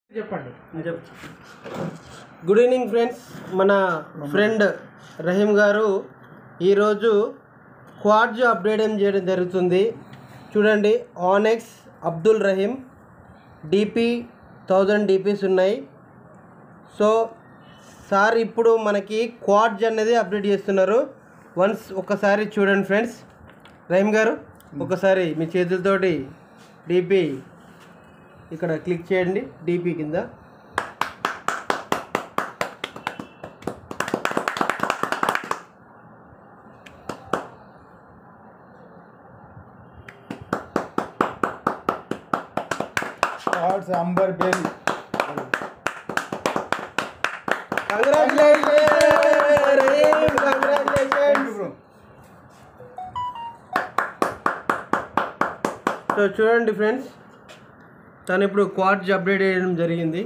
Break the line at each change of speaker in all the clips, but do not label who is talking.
చెప్పండి
good evening friends మన friend Rahim garu ఈరోజు క్వాడ్జ్ అప్డేట్ ఏం చేయడం జరుగుతుంది చూడండి ఆనెక్స్ Abdul Rahim DP thousand DPs ఉన్నాయి సో సార్ ఇప్పుడు మనకి క్వాడ్జ్ అనేది అప్డేట్ చేస్తున్నారు వన్స్ ఒకసారి చూడండి ఫ్రెండ్స్ రహీం గారు ఒకసారి మీ చేతులతోటి డిపి ఇక్కడ క్లిక్ చేయండి డిపి కింద
కార్డ్స్ అంబర్ బెల్
కంగ్రాచులేషన్ సో చూడండి ఫ్రెండ్స్ తను ఇప్పుడు క్వాడ్జ్ అప్డేట్ చేయడం జరిగింది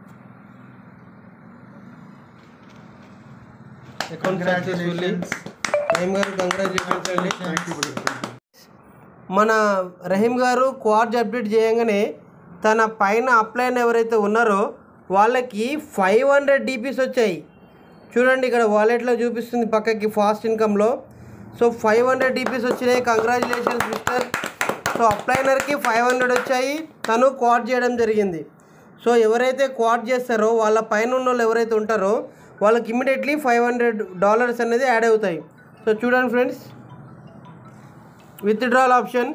అకౌంట్ సక్సెస్ఫుల్లీ రహీం గారు కంగ్రాచులేషన్స్ అండి మన రహీం గారు క్వాడ్జ్ అప్డేట్ చేయగానే తన పైన అప్లైన్ ఎవరైతే ఉన్నారో వాళ్ళకి ఫైవ్ హండ్రెడ్ డీపీస్ వచ్చాయి చూడండి ఇక్కడ వాలెట్లో చూపిస్తుంది పక్కకి ఫాస్ట్ ఇన్కమ్లో సో ఫైవ్ హండ్రెడ్ డీపీస్ వచ్చినాయి కంగ్రాచులేషన్స్ మిస్టర్ సో అప్లైనర్కి ఫైవ్ హండ్రెడ్ వచ్చాయి తను క్వాడ్ చేయడం జరిగింది సో ఎవరైతే క్వాడ్ చేస్తారో వాళ్ళ పైన ఉన్న వాళ్ళు ఎవరైతే ఉంటారో వాళ్ళకి ఇమ్మీడియట్లీ ఫైవ్ హండ్రెడ్ డాలర్స్ అనేది యాడ్ అవుతాయి సో చూడండి friends withdrawal option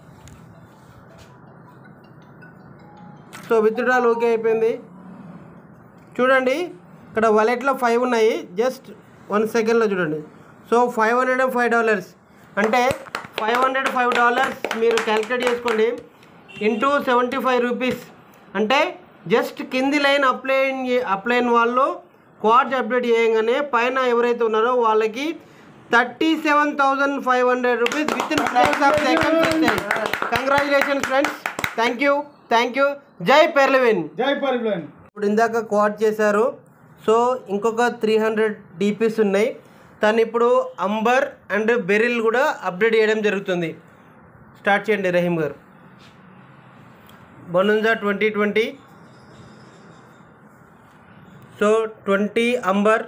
so withdrawal okay అయిపోయింది చూడండి ఇక్కడ వాలెట్లో ఫైవ్ ఉన్నాయి జస్ట్ వన్ సెకండ్లో చూడండి so five hundred and five dollars అంటే ఫైవ్ హండ్రెడ్ ఫైవ్ డాలర్స్ మీరు క్యాలిక్యులేట్ చేసుకోండి ఇంటూ సెవెంటీ ఫైవ్ రూపీస్ అంటే జస్ట్ కింది లైన్ అప్లైన్ అప్లైన్ వాళ్ళు క్వాడ్స్ అప్డేట్ చేయగానే పైన ఎవరైతే ఉన్నారో వాళ్ళకి thirty seven thousand five hundred rupees with in frames of seconds వచ్చాయి congratulations friends thank you thank you జై పెర్లవిన్
జై పరిబ్లన్
ఇప్పుడు ఇందాక క్వాడ్ చేశారు సో ఇంకొక త్రీ హండ్రెడ్ డీపీస్ ఉన్నాయి తను ఇప్పుడు అంబర్ అండ్ బెరిల్ కూడా అప్డేట్ చేయడం జరుగుతుంది స్టార్ట్ చేయండి Rahim garu bonanza twenty twenty so twenty amber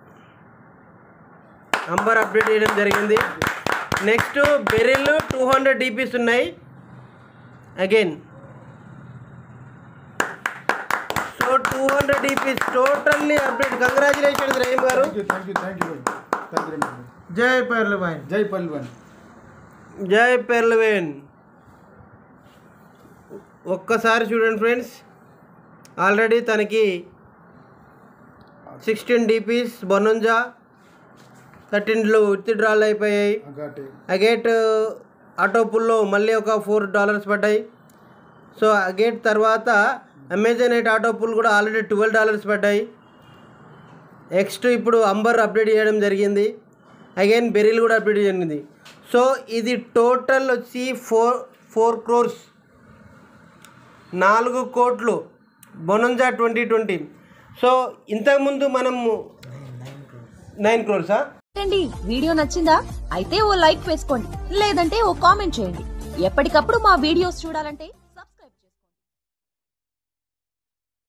amber update చేయడం జరిగింది next beryl two hundred DPs ఉన్నాయి again so two hundred DPs totally update congratulations Rahim garu
thank you thank you thank you thank you
జై పెర్లవైన్
జై పరిబ్లన్
జై పెర్లవేన్ ఒక్కసారి చూడండి ఫ్రెండ్స్ ఆల్రెడీ తనకి సిక్స్టీన్ డీపీస్ బొనంజా థర్టీన్లో విత్డ్రాల్ అయిపోయాయి
అగాటి
అగేట్ ఆటో పుల్లో మళ్ళీ ఒక ఫోర్ డాలర్స్ పడ్డాయి సో అగేట్ తర్వాత అమెజాన్ ఎయిట్ ఆటో పుల్ కూడా ఆల్రెడీ ట్వెల్వ్ డాలర్స్ పడ్డాయి నెక్స్ట్ ఇప్పుడు అంబర్ అప్డేట్ చేయడం జరిగింది అగైన్ బెరిల్ కూడా అప్డేట్ జరిగింది సో ఇది టోటల్ వచ్చి ఫోర్ ఫోర్ క్రోర్స్ నాలుగు కోట్లు బొనంజా ట్వంటీ ట్వంటీ సో ఇంతకుముందు మనము నైన్ క్రోర్సా
ఏంటి వీడియో నచ్చిందా అయితే ఓ లైక్ వేసుకోండి లేదంటే ఓ కామెంట్ చేయండి ఎప్పటికప్పుడు మా వీడియోస్ చూడాలంటే